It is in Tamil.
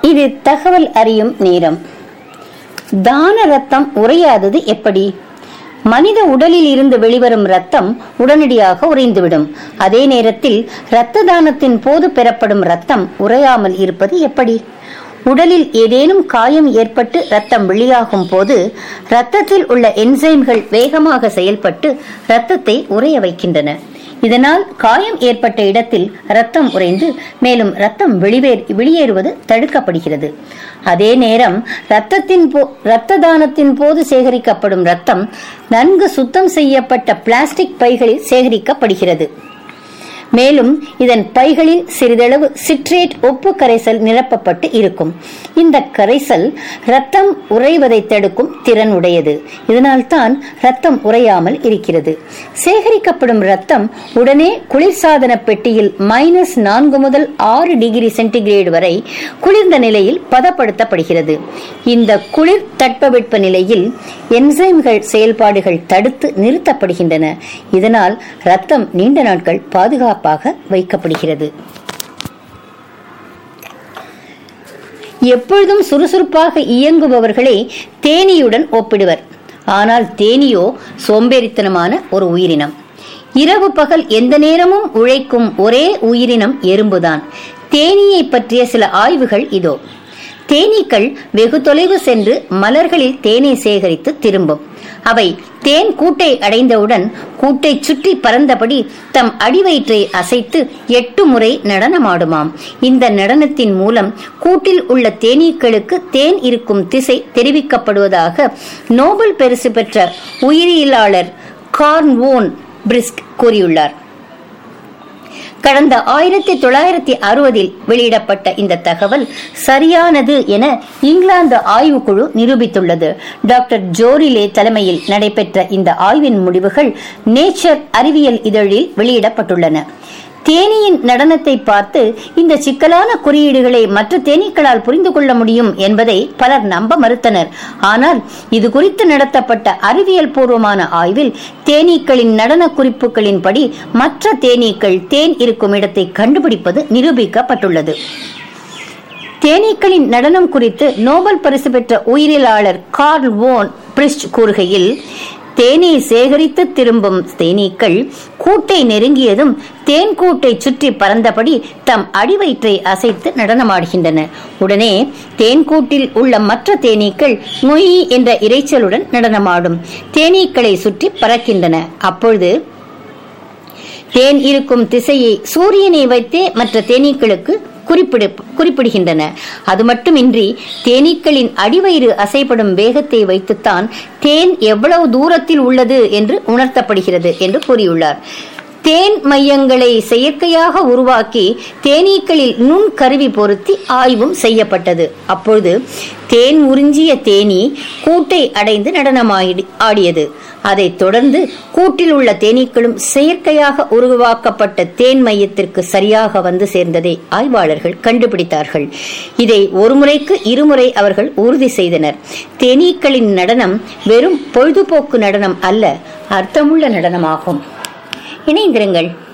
இது தகவல் அறியும் நேரம் தான ரத்தம் உறையாதது எப்படி மனித உடலில் இருந்து வெளிவரும் ரத்தம் உடனடியாக உறைந்துவிடும் அதே நேரத்தில் இரத்த தானத்தின் போது பெறப்படும் ரத்தம் உறையாமல் இருப்பது எப்படி உடலில் ஏதேனும் காயம் ஏற்பட்டு ரத்தம் வெளியாகும் போது ரத்தத்தில் உள்ள என்சைம்கள் வேகமாக செயல்பட்டு ரத்தத்தை உறைய வைக்கின்றன இதனால் காயம் ஏற்பட்ட இடத்தில் ரத்தம் உறைந்து மேலும் ரத்தம் வெளிவே வெளியேறுவது தடுக்கப்படுகிறது அதே நேரம் ரத்தத்தின் போ இரத்த தானத்தின் போது சேகரிக்கப்படும் ரத்தம் நன்கு சுத்தம் செய்யப்பட்ட பிளாஸ்டிக் பைகளில் சேகரிக்கப்படுகிறது மேலும் இதன் பைகளில் சிறிதளவு சிட்ரேட் ஒப்பு கரைசல் நிரப்பப்பட்டு இருக்கும் இந்த கரைசல் ரத்தம் உறைவதை தடுக்கும் திறன் உடையது இதனால்தான் ரத்தம் உறையாமல் இருக்கிறது சேகரிக்கப்படும் ரத்தம் உடனே குளிர்சாதன பெட்டியில் மைனஸ் நான்கு முதல் ஆறு டிகிரி சென்டிகிரேடு வரை குளிர்ந்த நிலையில் பதப்படுத்தப்படுகிறது இந்த குளிர் தட்பவெட்ப நிலையில் என்சைம்கள் செயல்பாடுகள் தடுத்து நிறுத்தப்படுகின்றன இதனால் ரத்தம் நீண்ட நாட்கள் பாதுகாப்பாக வைக்கப்படுகிறது எப்பொழுதும் சுறுசுறுப்பாக இயங்குபவர்களை தேனீயுடன் ஒப்பிடுவர் ஆனால் தேனியோ சோம்பேறித்தனமான ஒரு உயிரினம் இரவு பகல் எந்த நேரமும் உழைக்கும் ஒரே உயிரினம் எறும்புதான் தேனீயை பற்றிய சில ஆய்வுகள் இதோ தேனீக்கள் வெகு தொலைவு சென்று மலர்களில் தேனை சேகரித்து திரும்பும் அவை தேன் கூட்டை அடைந்தவுடன் கூட்டை சுற்றி பறந்தபடி தம் அடிவயிற்றை அசைத்து எட்டு முறை நடனமாடுமாம் இந்த நடனத்தின் மூலம் கூட்டில் உள்ள தேனீக்களுக்கு தேன் இருக்கும் திசை தெரிவிக்கப்படுவதாக நோபல் பரிசு பெற்ற உயிரியலாளர் கார்ன்வோன் பிரிஸ்க் கூறியுள்ளார் கடந்த ஆயிரத்தி தொள்ளாயிரத்தி அறுபதில் வெளியிடப்பட்ட இந்த தகவல் சரியானது என இங்கிலாந்து ஆய்வுக்குழு நிரூபித்துள்ளது டாக்டர் ஜோரிலே தலைமையில் நடைபெற்ற இந்த ஆய்வின் முடிவுகள் நேச்சர் அறிவியல் இதழில் வெளியிடப்பட்டுள்ளன தேனியின் நடனத்தை பார்த்து இந்த சிக்கலான குறியீடுகளை மற்ற தேனீக்களால் புரிந்து கொள்ள முடியும் என்பதை பலர் நம்ப மறுத்தனர் ஆனால் இது குறித்து நடத்தப்பட்ட அறிவியல் பூர்வமான ஆய்வில் தேனீக்களின் நடன குறிப்புகளின்படி மற்ற தேனீக்கள் தேன் இருக்கும் இடத்தை கண்டுபிடிப்பது நிரூபிக்கப்பட்டுள்ளது தேனீக்களின் நடனம் குறித்து நோபல் பரிசு பெற்ற உயிரியலாளர் கார்ல் வோன் பிரிஸ்ட் கூறுகையில் தேனை சேகரித்து திரும்பும் தேனீக்கள் கூட்டை நெருங்கியதும் தேன் கூட்டை சுற்றி பறந்தபடி தம் அடிவயிற்றை அசைத்து நடனமாடுகின்றன உடனே தேன் கூட்டில் உள்ள மற்ற தேனீக்கள் மொய் என்ற இரைச்சலுடன் நடனமாடும் தேனீக்களை சுற்றி பறக்கின்றன அப்பொழுது தேன் இருக்கும் திசையை சூரியனை வைத்தே மற்ற தேனீக்களுக்கு குறிப்பிடு குறிப்பிடுகின்றன அது மட்டுமின்றி தேனீக்களின் அடிவயிறு அசைப்படும் வேகத்தை வைத்துத்தான் தேன் எவ்வளவு தூரத்தில் உள்ளது என்று உணர்த்தப்படுகிறது என்று கூறியுள்ளார் தேன் மையங்களை செயற்கையாக உருவாக்கி தேனீக்களில் நுண் கருவி பொருத்தி ஆய்வும் செய்யப்பட்டது அப்பொழுது தேன் உறிஞ்சிய தேனீ கூட்டை அடைந்து நடனமாடி ஆடியது அதைத் தொடர்ந்து கூட்டில் உள்ள தேனீக்களும் செயற்கையாக உருவாக்கப்பட்ட தேன் மையத்திற்கு சரியாக வந்து சேர்ந்ததை ஆய்வாளர்கள் கண்டுபிடித்தார்கள் இதை ஒரு முறைக்கு இருமுறை அவர்கள் உறுதி செய்தனர் தேனீக்களின் நடனம் வெறும் பொழுதுபோக்கு நடனம் அல்ல அர்த்தமுள்ள நடனமாகும் இணைந்திருங்கள்